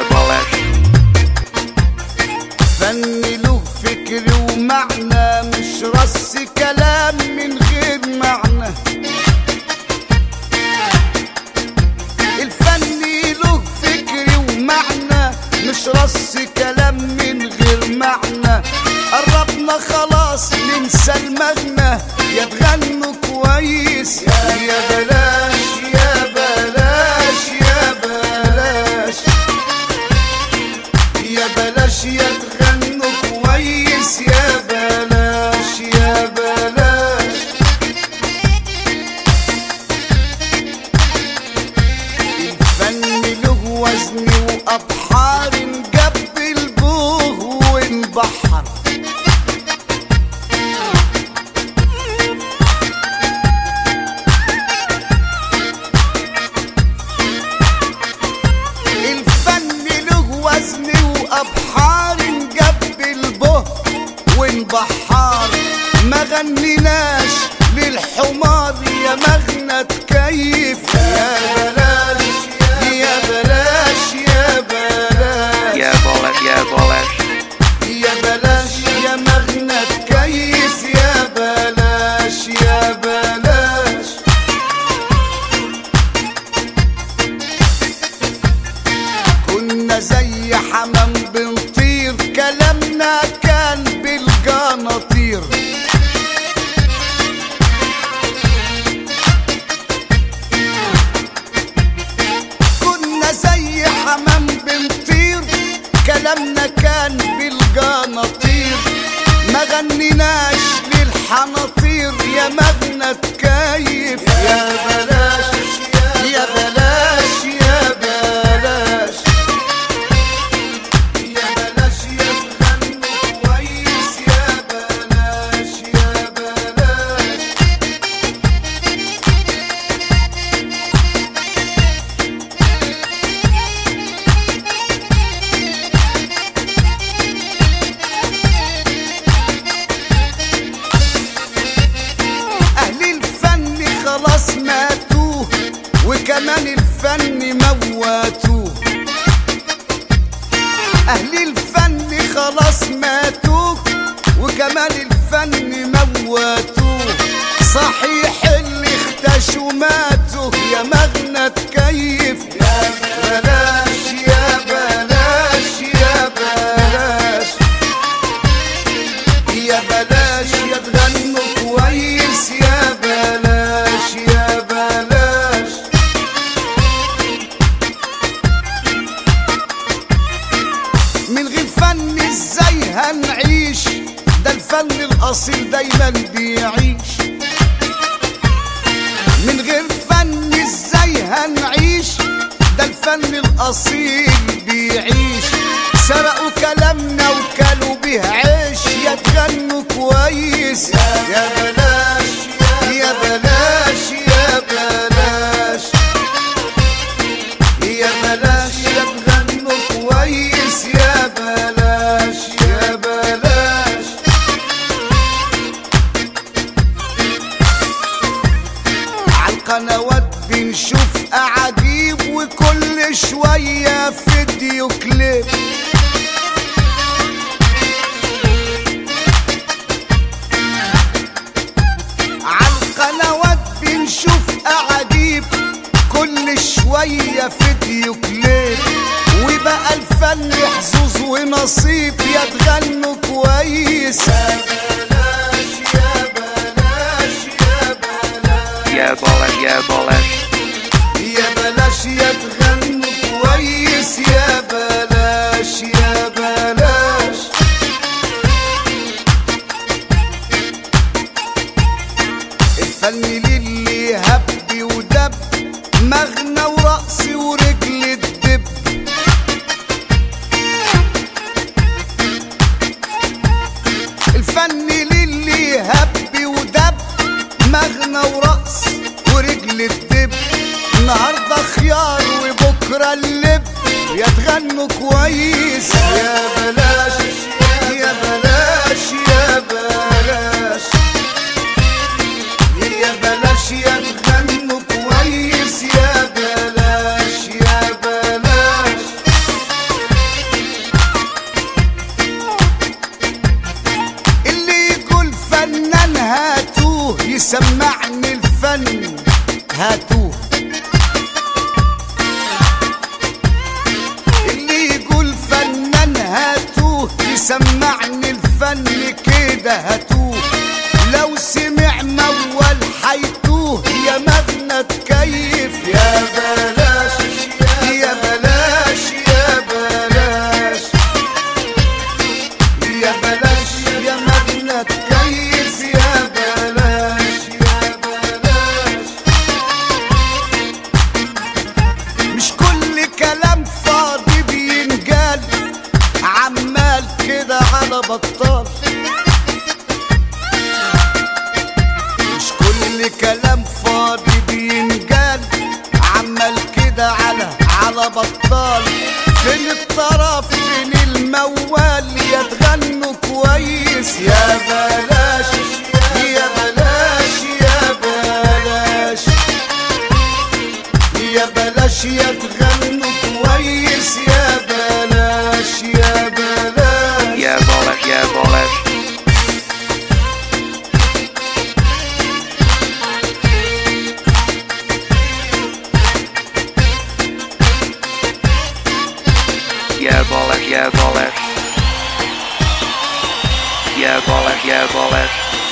بلاش فن له فكر ومعنى مش رص كلام من غير معنى الفن له فكر ومعنى مش رص كلام من غير معنى قربنا خلاص ننسى المغنى يا تغنوا كويس يا بلاش يا بلاش يا بلاش يا بلاش يا تغنوا كويس يا بلاش يا بلاش الفن له وزن وأبحار جاب البوه وانبحر الفن له وزن وأبحار جاب البه وانبحار ما غنيناش للحمار يا مغنى تكيف يا بلاش يا بلاش يا بلاش يا بلاش يا بلاش يا بلاش يا مغنى تكيف يا بلاش يا بلاش كنا زي حمام بنطير كلامنا كان بالجناطير كنا زي حمام بنطير كلامنا كان بالجناطير ما غنيناش للحناطير يا مغنى تكيف يا بلاش يا بلاش يا بلاش يا بلاش يا تغنوا كويس يا بلاش يا بلاش أهل الفن خلاص ماتوه وكمان الفن مواتوه أهل الفن خلاص ماتوه وكمان الفن مواتوه صحيح اللي اختشوا ماتوا يا مغنى تكيف يا بلاش يا بلاش يا بلاش يا بلاش يا تغنوا كويس يا بلاش يا بلاش من غير فن ازاي هنعيش ده الفن الاصيل دايما بيعيش من غير فن ازاي هنعيش ده الفن الاصيل بيعيش سرقوا كلامنا وكلوا بيه عيش يا تغنوا كويس يا بلاش يا بلاش يا بلاش يا بلاش يا تغنوا كويس يا بلاش يا بلاش عالقنوات بنشوف أعاجيب وكل شوية فيديو كليب عالقنوات بنشوف أعاجيب كل شوية فيديو كليب وبقى الفن حظوظ ونصيب يا تغنوا كويس يا بلاش يا بلاش يا بلاش يا بلاش يا بلاش يا بلاش يا تغنوا كويس يا بلاش يا بلاش الفن للي هب ودب مغنى ورقص ورجل الدب الفن للي هب ودب مغنى ورقص ورجل الدب النهارده خيار وبكره اللب يا تغنوا كويس يا بلاش يا بلاش يا بلاش يا بلاش يا تغنوا كويس يا بلاش يا بلاش سمعني الفن كده هتوه لو سمع موال حيتوه يا مبنى تكيف يا بلاش يا بلاش يا بلاش يا بلاش يا مبنى تكيف يا بلاش يا بلاش مش كل كلام فاضي بينقال عمال كده على بطال مش كل كلام فاضي بينقال عمال كده على على بطال فين الطرف فين الموال يا تغنوا كويس يا بلاش يا بلاش يا بلاش يا بلاش يا تغنوا كويس يا بلاش يا بلاش يا بلاش يا بلاش يا بلاش يا بلاش يا بلاش يا بلاش